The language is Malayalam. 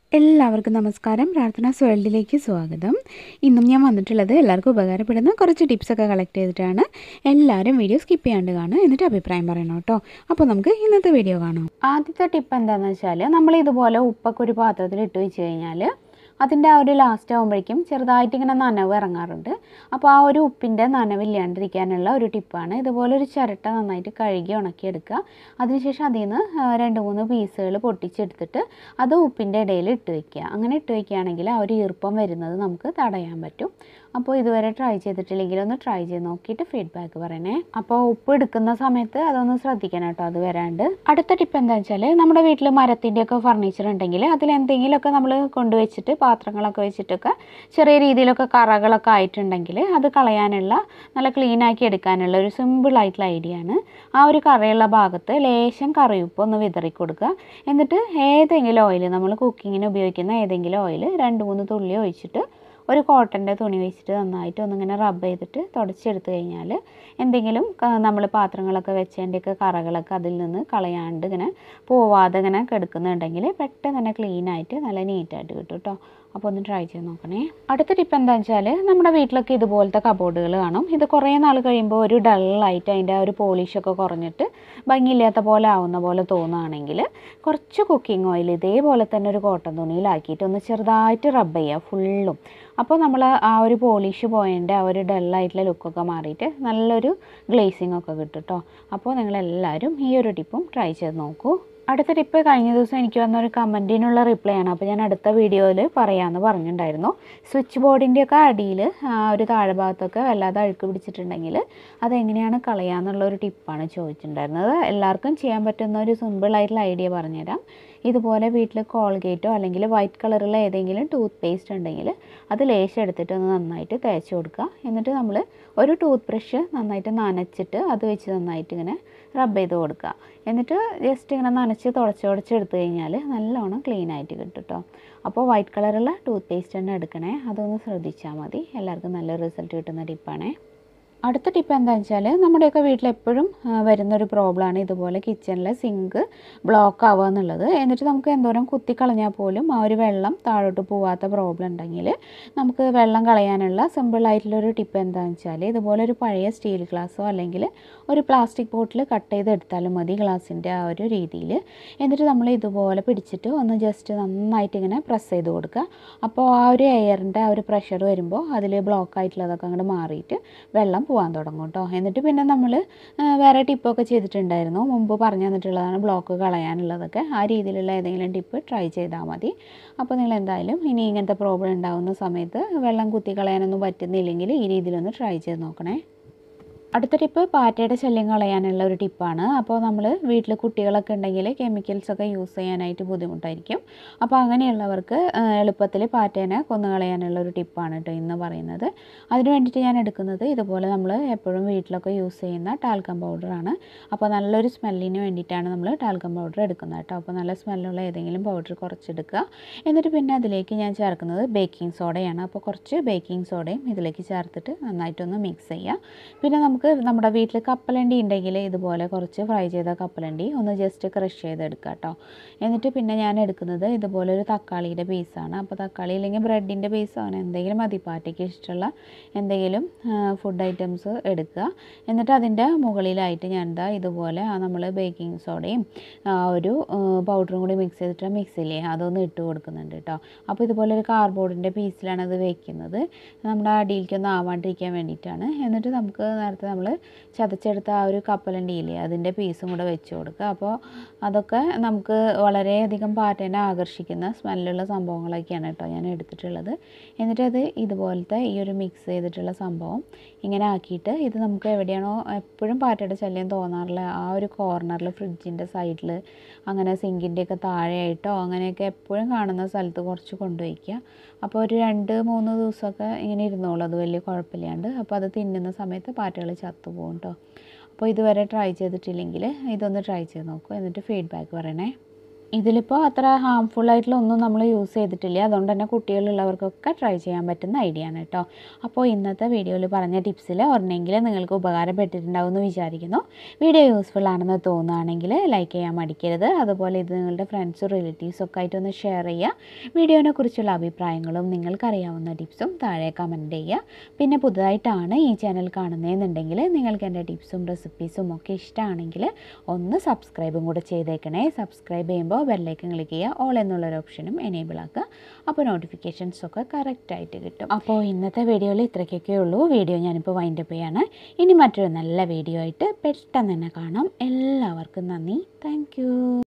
എല്ലാവർക്കും നമസ്കാരം പ്രാർത്ഥന വേൾഡിലേക്ക് സ്വാഗതം ഇന്നും ഞാൻ വന്നിട്ടുള്ളത് എല്ലാവർക്കും ഉപകാരപ്പെടുന്ന കുറച്ച് ടിപ്സൊക്കെ കളക്ട് ചെയ്തിട്ടാണ് എല്ലാവരും വീഡിയോ സ്കിപ്പ് ചെയ്യാണ്ട് കാണുക എന്നിട്ട് അഭിപ്രായം പറയണം കേട്ടോ അപ്പോൾ നമുക്ക് ഇന്നത്തെ വീഡിയോ കാണാം ആദ്യത്തെ ടിപ്പ് എന്താണെന്ന് വെച്ചാൽ നമ്മൾ ഇതുപോലെ ഉപ്പൊക്കെ ഒരു പാത്രത്തിൽ ഇട്ട് വെച്ച് കഴിഞ്ഞാൽ അതിൻ്റെ ആ ഒരു ലാസ്റ്റ് ആകുമ്പോഴേക്കും ചെറുതായിട്ട് ഇങ്ങനെ നനവ് ഇറങ്ങാറുണ്ട് അപ്പോൾ ആ ഒരു ഉപ്പിൻ്റെ നനവില്ലാണ്ടിരിക്കാനുള്ള ഒരു ടിപ്പാണ് ഇതുപോലെ ഒരു ചിരട്ട നന്നായിട്ട് കഴുകി ഉണക്കിയെടുക്കുക അതിനുശേഷം അതിൽ നിന്ന് ആ, രണ്ട് മൂന്ന് പീസുകൾ പൊട്ടിച്ചെടുത്തിട്ട് അത് ഉപ്പിൻ്റെ ഇടയിൽ ഇട്ട് വെക്കുക അങ്ങനെ ഇട്ട് വെക്കുകയാണെങ്കിൽ ആ ഒരു ഈർപ്പം വരുന്നത് നമുക്ക് തടയാൻ പറ്റും അപ്പോൾ ഇതുവരെ ട്രൈ ചെയ്തിട്ടില്ലെങ്കിൽ ഒന്ന് ട്രൈ ചെയ്ത് നോക്കിയിട്ട് ഫീഡ്ബാക്ക് പറയണേ അപ്പോൾ ഉപ്പ് എടുക്കുന്ന സമയത്ത് അതൊന്ന് ശ്രദ്ധിക്കണം കേട്ടോ അത് വരാണ്ട് അടുത്ത ടിപ്പ് എന്താ വെച്ചാൽ നമ്മുടെ വീട്ടിൽ മരത്തിൻ്റെയൊക്കെ ഫർണിച്ചർ ഉണ്ടെങ്കിൽ അതിൽ എന്തെങ്കിലുമൊക്കെ നമ്മൾ കൊണ്ടുവച്ചിട്ട് പാത്രങ്ങളൊക്കെ വെച്ചിട്ടൊക്കെ ചെറിയ രീതിയിലൊക്കെ കറകളൊക്കെ ആയിട്ടുണ്ടെങ്കിൽ അത് കളയാനുള്ള നല്ല ക്ലീൻ ആക്കി എടുക്കാനുള്ള ഒരു സിമ്പിൾ ആയിട്ടുള്ള ഐഡിയ ആണ് ആ ഒരു കറയുള്ള ഭാഗത്ത് ലേശം കറിയുപ്പ് ഒന്ന് വിതറി കൊടുക്കുക എന്നിട്ട് ഏതെങ്കിലും ഓയിൽ നമ്മൾ കുക്കിങ്ങിന് ഉപയോഗിക്കുന്ന ഏതെങ്കിലും ഓയിൽ രണ്ട് മൂന്ന് തുള്ളി ഒഴിച്ചിട്ട് ഒരു കോട്ടൻ്റെ തുണി വെച്ചിട്ട് നന്നായിട്ട് ഒന്നിങ്ങനെ റബ്ബ് ചെയ്തിട്ട് തുടച്ചെടുത്ത് കഴിഞ്ഞാൽ എന്തെങ്കിലും നമ്മൾ പാത്രങ്ങളൊക്കെ വെച്ചതിൻ്റെയൊക്കെ കറകളൊക്കെ അതിൽ നിന്ന് കളയാണ്ട് ഇങ്ങനെ പോവാതെ ഇങ്ങനെ കിടക്കുന്നുണ്ടെങ്കിൽ പെട്ടെന്ന് തന്നെ ക്ലീൻ ആയിട്ട് നല്ല നീറ്റായിട്ട് കിട്ടും കേട്ടോ അപ്പോൾ ഒന്ന് ട്രൈ ചെയ്ത് നോക്കണേ അടുത്ത ടിപ്പ് എന്താണെന്ന് വെച്ചാൽ നമ്മുടെ വീട്ടിലൊക്കെ ഇതുപോലത്തെ കബോർഡുകൾ കാണും ഇത് കുറേ നാൾ കഴിയുമ്പോൾ ഒരു ഡള്ളായിട്ട് അതിൻ്റെ ആ ഒരു പോളിഷൊക്കെ കുറഞ്ഞിട്ട് ഭംഗിയില്ലാത്ത പോലെ ആവുന്ന പോലെ തോന്നുകയാണെങ്കിൽ കുറച്ച് കുക്കിംഗ് ഓയിൽ ഇതേപോലെ തന്നെ ഒരു കോട്ടൺ തുണിയിലാക്കിയിട്ട് ഒന്ന് ചെറുതായിട്ട് റബ്ബ് ചെയ്യുക ഫുള്ളും അപ്പോൾ നമ്മൾ ആ ഒരു പോളിഷ് പോയതിൻ്റെ ആ ഒരു ഡള്ളായിട്ടുള്ള ലുക്കൊക്കെ മാറിയിട്ട് നല്ലൊരു ഗ്ലേസിംഗ് ഒക്കെ കിട്ടും കേട്ടോ അപ്പോൾ നിങ്ങളെല്ലാവരും ഈ ഒരു ടിപ്പും ട്രൈ ചെയ്ത് നോക്കൂ അടുത്ത ടിപ്പ് കഴിഞ്ഞ ദിവസം എനിക്ക് വന്ന ഒരു കമൻറ്റിനുള്ള റിപ്ലൈ ആണ് അപ്പോൾ ഞാൻ അടുത്ത വീഡിയോയിൽ പറയാമെന്ന് പറഞ്ഞിട്ടുണ്ടായിരുന്നു സ്വിച്ച് ബോർഡിൻ്റെയൊക്കെ അടിയിൽ ആ ഒരു താഴെ ഭാഗത്തൊക്കെ വല്ലാതെ അഴുക്ക് പിടിച്ചിട്ടുണ്ടെങ്കിൽ അതെങ്ങനെയാണ് കളയാന്നുള്ള ഒരു ടിപ്പാണ് ചോദിച്ചിട്ടുണ്ടായിരുന്നത് എല്ലാവർക്കും ചെയ്യാൻ പറ്റുന്ന ഒരു സിമ്പിളായിട്ടുള്ള ഐഡിയ പറഞ്ഞുതരാം ഇതുപോലെ വീട്ടിൽ കോൾഗേറ്റോ അല്ലെങ്കിൽ വൈറ്റ് കളറുള്ള ഏതെങ്കിലും ടൂത്ത് പേസ്റ്റ് ഉണ്ടെങ്കിൽ അത് ലേശം എടുത്തിട്ട് ഒന്ന് നന്നായിട്ട് തേച്ച് കൊടുക്കുക എന്നിട്ട് നമ്മൾ ഒരു ടൂത്ത് ബ്രഷ് നന്നായിട്ട് നനച്ചിട്ട് അത് വെച്ച് നന്നായിട്ട് ഇങ്ങനെ റബ്ബ് ചെയ്ത് കൊടുക്കുക എന്നിട്ട് ജസ്റ്റ് ഇങ്ങനെ നനച്ച് തുടച്ച് തുടച്ച് എടുത്തു കഴിഞ്ഞാൽ നല്ലോണം ക്ലീൻ ആയിട്ട് കിട്ടും കേട്ടോ അപ്പോൾ വൈറ്റ് കളറുള്ള ടൂത്ത് പേസ്റ്റ് തന്നെ എടുക്കണേ അതൊന്ന് ശ്രദ്ധിച്ചാൽ മതി എല്ലാവർക്കും നല്ല റിസൾട്ട് കിട്ടുന്ന ടിപ്പാണേ അടുത്ത ടിപ്പ് എന്താണെന്ന് വെച്ചാൽ നമ്മുടെയൊക്കെ വീട്ടിൽ എപ്പോഴും ആ, വരുന്നൊരു പ്രോബ്ലമാണ് ഇതുപോലെ കിച്ചണിലെ സിങ്ക് ബ്ലോക്ക് ആവുക എന്നുള്ളത് എന്നിട്ട് നമുക്ക് എന്തോരം കുത്തി കളഞ്ഞാൽ പോലും ആ ഒരു വെള്ളം താഴോട്ട് പോവാത്ത പ്രോബ്ലം ഉണ്ടെങ്കിൽ നമുക്ക് വെള്ളം കളയാനുള്ള സിമ്പിളായിട്ടുള്ളൊരു ടിപ്പ് എന്താണെന്ന് വെച്ചാൽ ഇതുപോലെ ഒരു പഴയ സ്റ്റീൽ ഗ്ലാസ്സോ അല്ലെങ്കിൽ ഒരു പ്ലാസ്റ്റിക് ബോട്ടിൽ കട്ട് ചെയ്ത് എടുത്താലും മതി ഗ്ലാസിൻ്റെ ആ ഒരു രീതിയിൽ എന്നിട്ട് നമ്മൾ ഇതുപോലെ പിടിച്ചിട്ട് ഒന്ന് ജസ്റ്റ് നന്നായിട്ട് ഇങ്ങനെ പ്രസ് ചെയ്ത് കൊടുക്കുക അപ്പോൾ ആ ഒരു എയറിൻ്റെ ആ ഒരു പ്രഷർ വരുമ്പോൾ അതിൽ ബ്ലോക്ക് ആയിട്ടുള്ളതൊക്കെ അങ്ങോട്ട് മാറിയിട്ട് വെള്ളം പോകാൻ തുടങ്ങും കേട്ടോ എന്നിട്ട് പിന്നെ നമ്മൾ വേറെ ടിപ്പൊക്കെ ചെയ്തിട്ടുണ്ടായിരുന്നു മുമ്പ് പറഞ്ഞു തന്നിട്ടുള്ളതാണ് ബ്ലോക്ക് കളയാനുള്ളതൊക്കെ ആ രീതിയിലുള്ള ഏതെങ്കിലും ടിപ്പ് ട്രൈ ചെയ്താൽ മതി അപ്പോൾ നിങ്ങൾ എന്തായാലും ഇനി ഇങ്ങനത്തെ പ്രോബ്ലം ഉണ്ടാകുന്ന സമയത്ത് വെള്ളം കുത്തി കളയാനൊന്നും പറ്റുന്നില്ലെങ്കിൽ ഈ രീതിയിലൊന്ന് ട്രൈ ചെയ്ത് നോക്കണേ അടുത്ത ടിപ്പ് പാറ്റയുടെ ശല്യം കളയാനുള്ള ഒരു ടിപ്പാണ് അപ്പോൾ നമ്മൾ വീട്ടിൽ കുട്ടികളൊക്കെ ഉണ്ടെങ്കിൽ കെമിക്കൽസ് ഒക്കെ യൂസ് ചെയ്യാനായിട്ട് ബുദ്ധിമുട്ടായിരിക്കും അപ്പോൾ അങ്ങനെയുള്ളവർക്ക് എളുപ്പത്തിൽ പാറ്റേനെ കൊന്നു കളയാനുള്ള ഒരു ടിപ്പാണ് കേട്ടോ ഇന്ന് പറയുന്നത് അതിന് വേണ്ടിയിട്ട് ഞാൻ എടുക്കുന്നത് ഇതുപോലെ നമ്മൾ എപ്പോഴും വീട്ടിലൊക്കെ യൂസ് ചെയ്യുന്ന ടാൽക്കം പൗഡറാണ് അപ്പോൾ നല്ലൊരു സ്മെല്ലിന് വേണ്ടിയിട്ടാണ് നമ്മൾ ടാൽക്കം പൗഡർ എടുക്കുന്നത് കേട്ടോ അപ്പോൾ നല്ല സ്മെല്ലുള്ള ഏതെങ്കിലും പൗഡർ കുറച്ചെടുക്കുക എന്നിട്ട് പിന്നെ അതിലേക്ക് ഞാൻ ചേർക്കുന്നത് ബേക്കിംഗ് സോഡയാണ് അപ്പോൾ കുറച്ച് ബേക്കിംഗ് സോഡയും ഇതിലേക്ക് ചേർത്തിട്ട് നന്നായിട്ടൊന്ന് മിക്സ് ചെയ്യുക പിന്നെ നമുക്ക് നമ്മുടെ വീട്ടിൽ കപ്പലണ്ടി ഉണ്ടെങ്കിൽ ഇതുപോലെ കുറച്ച് ഫ്രൈ ചെയ്ത കപ്പലണ്ടി ഒന്ന് ജസ്റ്റ് ക്രഷ് ചെയ്തെടുക്കുക കേട്ടോ എന്നിട്ട് പിന്നെ ഞാൻ എടുക്കുന്നത് ഇതുപോലെ ഒരു തക്കാളിയുടെ പീസാണ് അപ്പോൾ തക്കാളി അല്ലെങ്കിൽ ബ്രെഡിൻ്റെ പീസോ അങ്ങനെ എന്തെങ്കിലും മതി പാറ്റയ്ക്ക് ഇഷ്ടമുള്ള എന്തെങ്കിലും ഫുഡ് ഐറ്റംസ് എടുക്കുക എന്നിട്ട് അതിൻ്റെ മുകളിലായിട്ട് ഞാൻ എന്താ ഇതുപോലെ ആ നമ്മൾ ബേക്കിംഗ് സോഡയും ആ ഒരു പൗഡറും കൂടി മിക്സ് ചെയ്തിട്ട് മിക്സിയില്ലേ അതൊന്ന് ഇട്ട് കൊടുക്കുന്നുണ്ട് കേട്ടോ അപ്പോൾ ഇതുപോലെ ഒരു കാർഡ്ബോർഡിൻ്റെ പീസിലാണ് അത് വെക്കുന്നത് നമ്മുടെ അടിയിലേക്കൊന്നും ആവാണ്ടിരിക്കാൻ വേണ്ടിയിട്ടാണ് എന്നിട്ട് നമുക്ക് നേരത്തെ നമ്മൾ ചതച്ചെടുത്ത ആ ഒരു കപ്പലണ്ടി ഇല്ലേ അതിൻ്റെ പീസും കൂടെ വെച്ച് കൊടുക്കുക അപ്പോൾ അതൊക്കെ നമുക്ക് വളരെയധികം പാറ്റേനെ ആകർഷിക്കുന്ന സ്മെല്ലുള്ള സംഭവങ്ങളൊക്കെയാണ് കേട്ടോ ഞാൻ എടുത്തിട്ടുള്ളത് എന്നിട്ട് അത് ഇതുപോലത്തെ ഈ ഒരു മിക്സ് ചെയ്തിട്ടുള്ള സംഭവം ഇങ്ങനെ ആക്കിയിട്ട് ഇത് നമുക്ക് എവിടെയാണോ എപ്പോഴും പാറ്റയുടെ ശല്യം തോന്നാറുള്ള ആ ഒരു കോർണറിൽ ഫ്രിഡ്ജിൻ്റെ സൈഡിൽ അങ്ങനെ സിങ്കിൻ്റെയൊക്കെ താഴെയായിട്ടോ അങ്ങനെയൊക്കെ എപ്പോഴും കാണുന്ന സ്ഥലത്ത് കുറച്ച് കൊണ്ടുവയ്ക്കുക അപ്പോൾ ഒരു രണ്ട് മൂന്ന് ദിവസമൊക്കെ ഇങ്ങനെ ഇരുന്നോളൂ അത് വലിയ കുഴപ്പമില്ലാണ്ട് അപ്പോൾ അത് തിന്നുന്ന സമയത്ത് പാറ്റകൾ ചത്തുപോകും കേട്ടോ അപ്പോൾ ഇതുവരെ ട്രൈ ചെയ്തിട്ടില്ലെങ്കിൽ ഇതൊന്ന് ട്രൈ ചെയ്ത് നോക്കൂ എന്നിട്ട് ഫീഡ്ബാക്ക് പറയണേ ഇതിലിപ്പോൾ അത്ര ഹാംഫുൾ ആയിട്ടുള്ള ഒന്നും നമ്മൾ യൂസ് ചെയ്തിട്ടില്ല അതുകൊണ്ട് തന്നെ കുട്ടികളുള്ളവർക്കൊക്കെ ട്രൈ ചെയ്യാൻ പറ്റുന്ന ഐഡിയ ആണ് കേട്ടോ അപ്പോൾ ഇന്നത്തെ വീഡിയോയിൽ പറഞ്ഞ ടിപ്സിൽ ഒരെണ്ണെങ്കിലും നിങ്ങൾക്ക് ഉപകാരപ്പെട്ടിട്ടുണ്ടാവും എന്ന് വിചാരിക്കുന്നു വീഡിയോ യൂസ്ഫുൾ ആണെന്ന് തോന്നുകയാണെങ്കിൽ ലൈക്ക് ചെയ്യാൻ മടിക്കരുത് അതുപോലെ ഇത് നിങ്ങളുടെ ഫ്രണ്ട്സും റിലേറ്റീവ്സും ഒക്കെ ആയിട്ടൊന്ന് ഷെയർ ചെയ്യുക വീഡിയോനെ കുറിച്ചുള്ള അഭിപ്രായങ്ങളും നിങ്ങൾക്കറിയാവുന്ന ടിപ്സും താഴെ കമൻറ്റ് ചെയ്യുക പിന്നെ പുതുതായിട്ടാണ് ഈ ചാനൽ കാണുന്നതെന്നുണ്ടെങ്കിൽ നിങ്ങൾക്ക് എൻ്റെ ടിപ്സും റെസിപ്പീസും ഒക്കെ ഇഷ്ടമാണെങ്കിൽ ഒന്ന് സബ്സ്ക്രൈബും കൂടെ ചെയ്തേക്കണേ സബ്സ്ക്രൈബ് ചെയ്യുമ്പോൾ ബെല്ലൈക്കൻ ക്ലിക്ക് ചെയ്യുക ഓൾ എന്നുള്ളൊരു ഓപ്ഷനും എനേബിൾ ആക്കുക അപ്പോൾ നോട്ടിഫിക്കേഷൻസ് ഒക്കെ കറക്റ്റായിട്ട് കിട്ടും അപ്പോൾ ഇന്നത്തെ വീഡിയോയിൽ ഇത്രയ്ക്കൊക്കെ ഉള്ളൂ വീഡിയോ ഞാനിപ്പോൾ വൈൻഡപ്പ് ചെയ്യാണ് ഇനി മറ്റൊരു നല്ല വീഡിയോ ആയിട്ട് പെട്ടെന്ന് തന്നെ കാണാം എല്ലാവർക്കും നന്ദി താങ്ക്